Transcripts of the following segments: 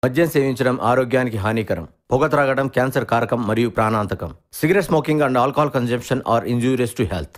మద్యం సేవించడం ఆరోగ్యానికి హానికరం పొగ త్రాగడం క్యాన్సర్ కారకం మరియు ప్రాణాంతకం cigarette smoking and alcohol consumption are injurious to health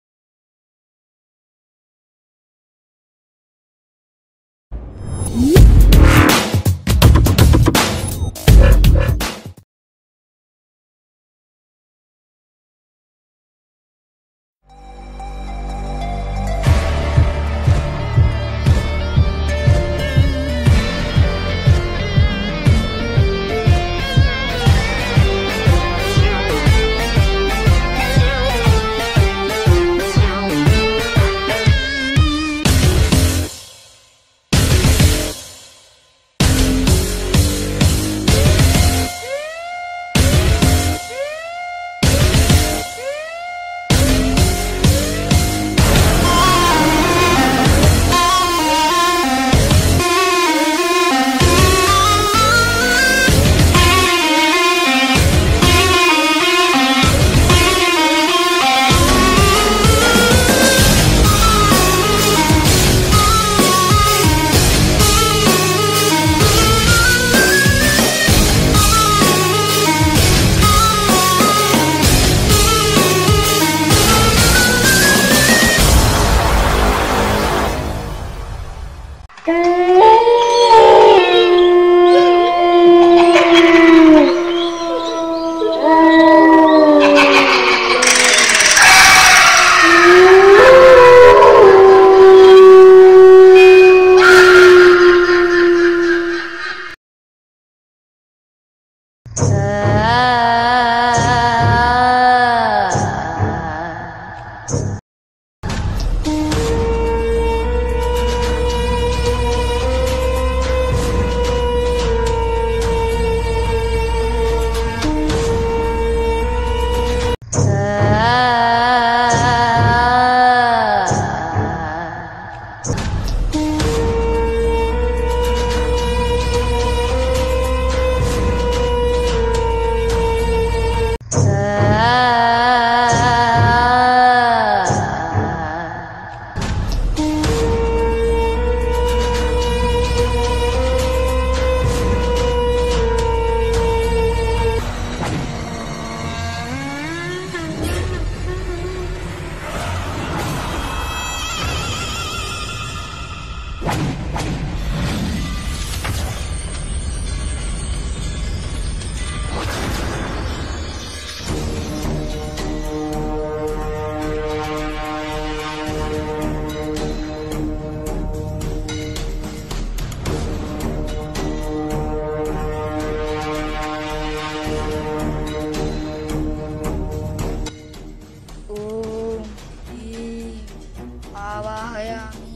ఓం హ్రీం ఆవాహయామి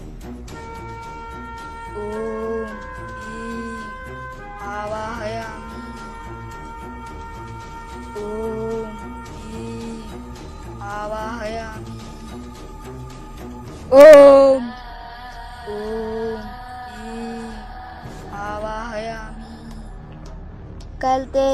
ఓం హ్రీం ఆవాహయామి ఓం హ్రీం ఆవాహయామి ఓం ఓం హ్రీం ఆవాహయామి కల్తే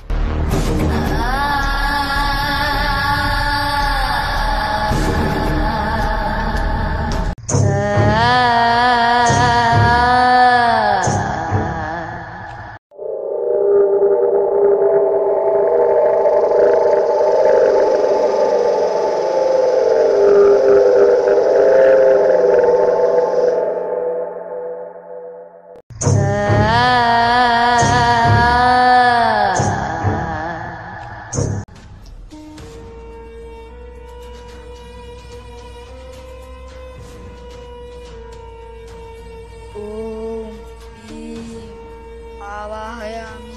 ఓం హ్రీం ఆవాహయామి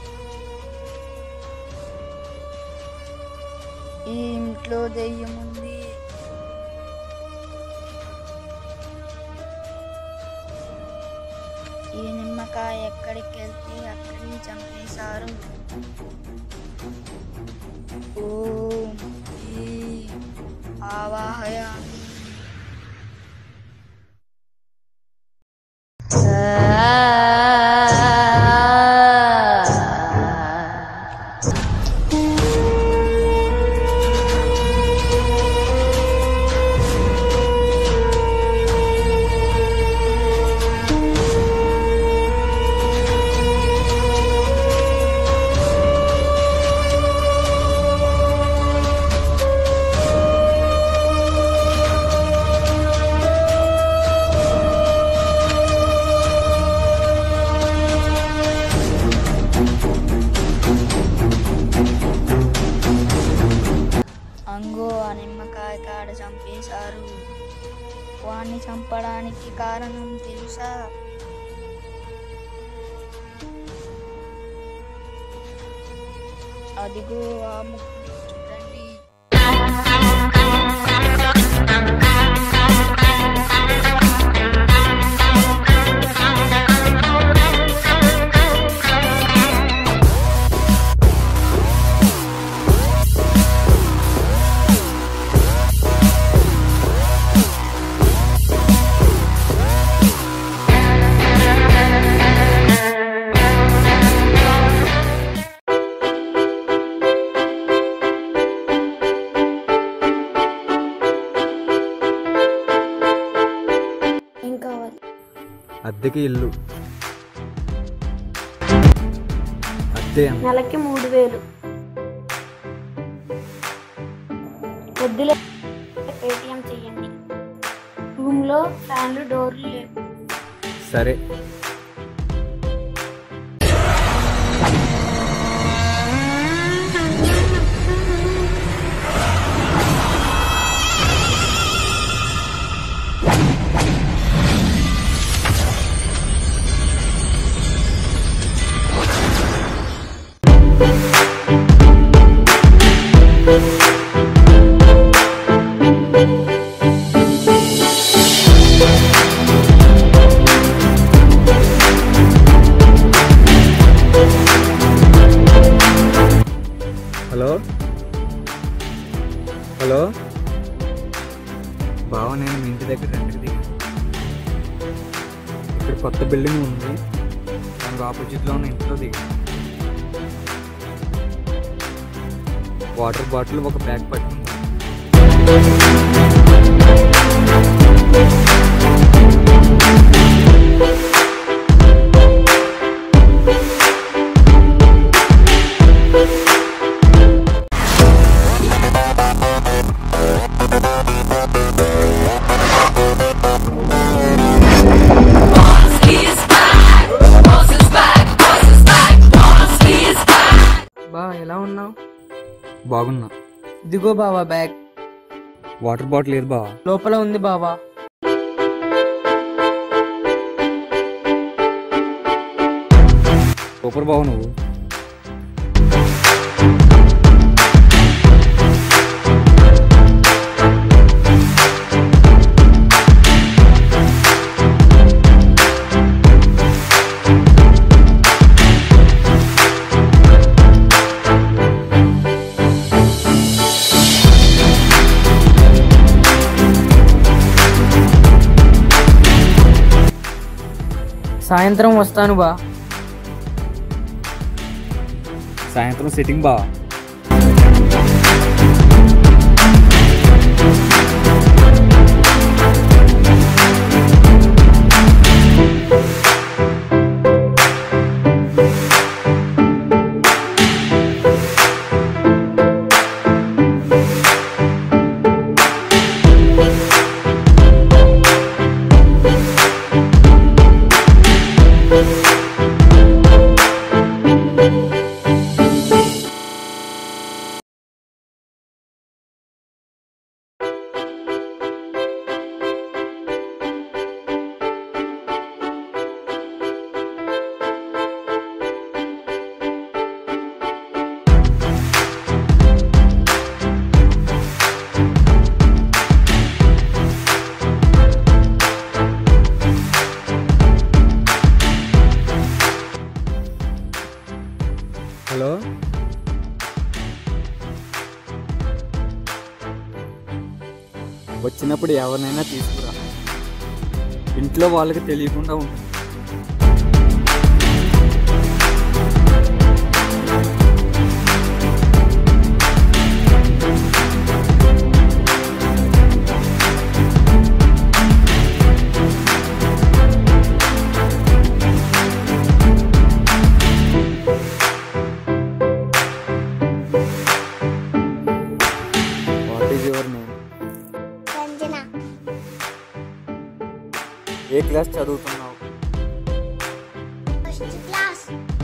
ఈ ఇంట్లో దెయ్యం ఉంది ఈ నిమ్మకాయ ఎక్కడికి వెళ్తే అక్కడికి చంపేశారు ఓం హ్రీం ఆవాహయామి ఓం చంపడానికి కారణం తెలుసా అదిగో ఆ ముగ్గురు చూడండి ఏం కావాలి అద్దెకి ఇల్లు అద్దె ఎంత? నెలకి మూడు వేలు వద్దులే పేటిఎం చెయ్యండి రూమ్లో ఫ్యాన్లు డోర్లు లేవు సరే హలో హలో బావ నేను మీ ఇంటి దగ్గర రెంట్కి దిగాను ఇక్కడ కొత్త బిల్డింగ్ ఉంది దానికి ఆపోజిట్లో ఉన్న ఇంట్లో దిగాను వాటర్ బాటిల్ ఒక బ్యాగ్ పట్టుకుంది బా ఎలా ఉన్నావు బాగున్నా ఇదిగో బావా బ్యాగ్ వాటర్ బాటిల్ లేదు బావా లోపల ఉంది బావా సూపర్ బావ నువ్వు సాయంత్రం వస్తాను బా సాయంత్రం సిట్టింగ్ బావా హలో వచ్చినప్పుడు ఎవరినైనా తీసుకురా ఇంట్లో వాళ్ళకి తెలియకుండా ఉంటుంది what is your name Sanjana ఏ క్లాస్ చదువుతున్నావు ఫస్ట్ క్లాస్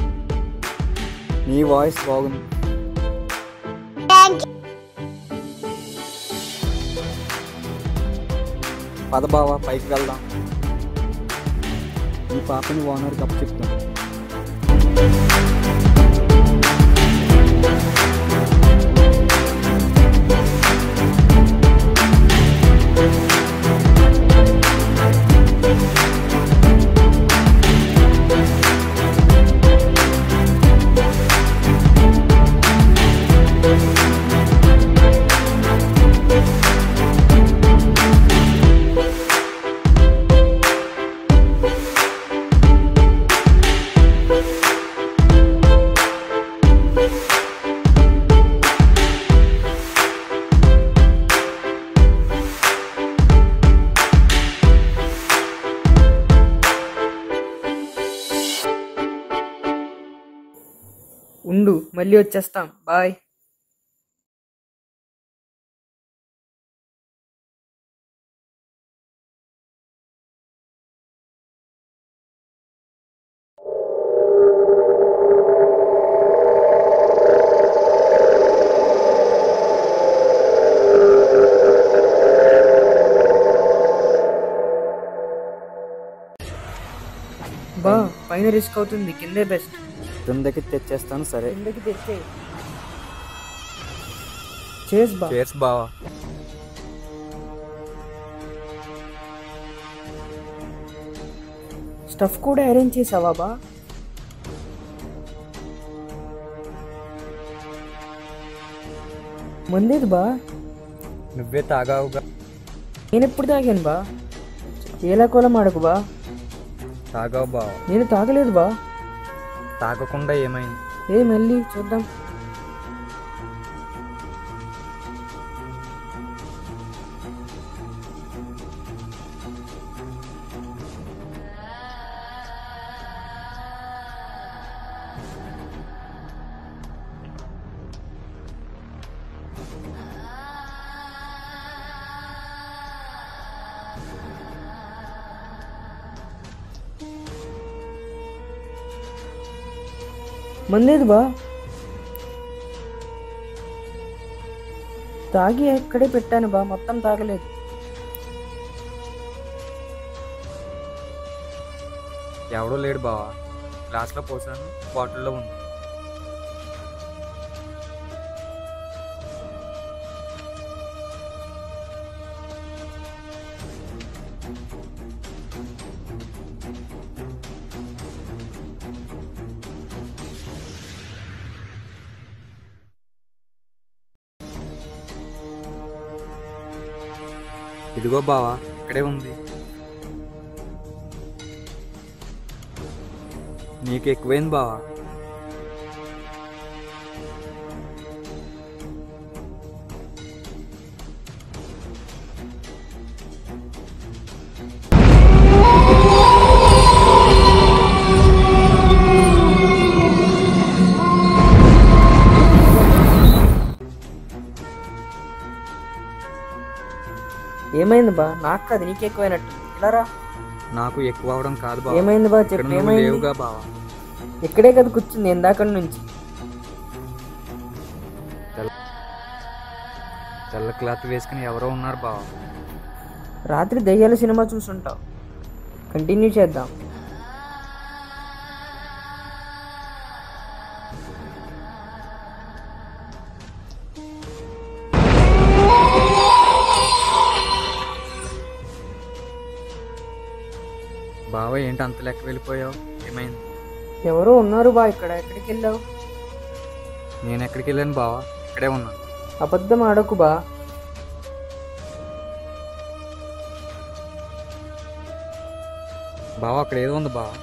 నీ వాయిస్ బాగుంది థ్యాంక్ పద బావా పైకి వెళ్దాం ఈ పాపని ఓనర్కి అప్పు చెప్తాం ఉండు మళ్ళీ వచ్చేస్తాం బాయ్ బా పైన రిస్క్ అవుతుంది కిందే బెస్ట్ కిందకి తెచ్చేస్తాను సరే కిందకి తెచ్చే చేస్ బా చేర్స్ బావా స్టఫ్ కూడా అరేంజ్ చేసావా బా మందేది బా నువ్వే తాగావుగా నేను ఎప్పుడు తాగాను బా ఏలా కోలం ఆడకు బా తాగావు బావా నేను తాగలేదు బా తాగకుండా ఏమైంది ఏ మళ్ళీ చూద్దాం మందేది బా తాగి ఎక్కడే పెట్టాను బా మొత్తం తాగలేదు ఎవడో లేడు బావా గ్లాస్లో పోసాను బాటిల్లో ఉంది ఇదిగో బావా ఇక్కడే ఉంది నీకు ఎక్కువైంది బావా ఏమైంది బా నాకు కాదు నీకు ఎక్కువైనట్టు ఇలా రా నాకు ఎక్కువ అవడం కాదు బావా ఏమైంది బా ఇక్కడ చెప్పు నువ్వు ఏమైంది లేవుగా బావా ఇక్కడే కదా కూర్చుంది ఇందాక నుంచి తెల్ల క్లాత్ వేసుకుని ఎవరో ఉన్నారు బావా రాత్రి దయ్యాల సినిమా చూసుంటావు కంటిన్యూ చేద్దాం బావా ఏంటి అంత లెక్క వెళ్ళిపోయావు ఏమైంది ఎవరో ఉన్నారు బా ఇక్కడ ఎక్కడికి వెళ్ళావు నేను ఎక్కడికి వెళ్ళాను బావా ఇక్కడే ఉన్నాను అబద్ధం ఆడకు బా బావా అక్కడ ఏదో ఉంది బావా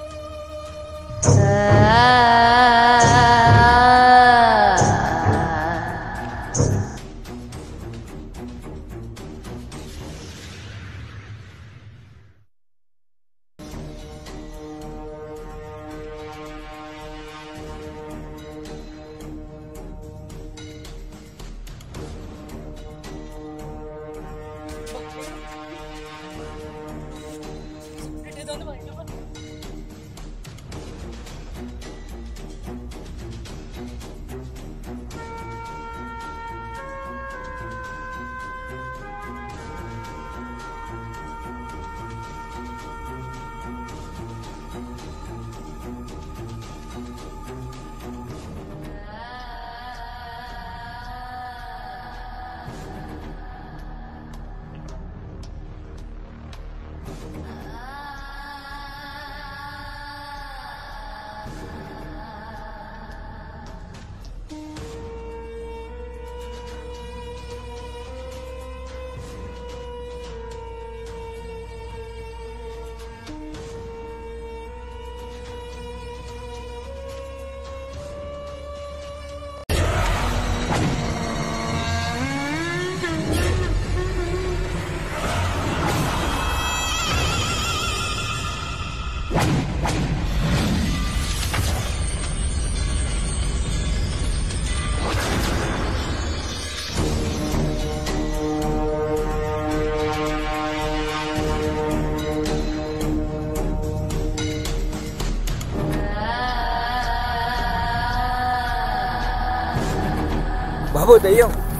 బాబు దయ్యం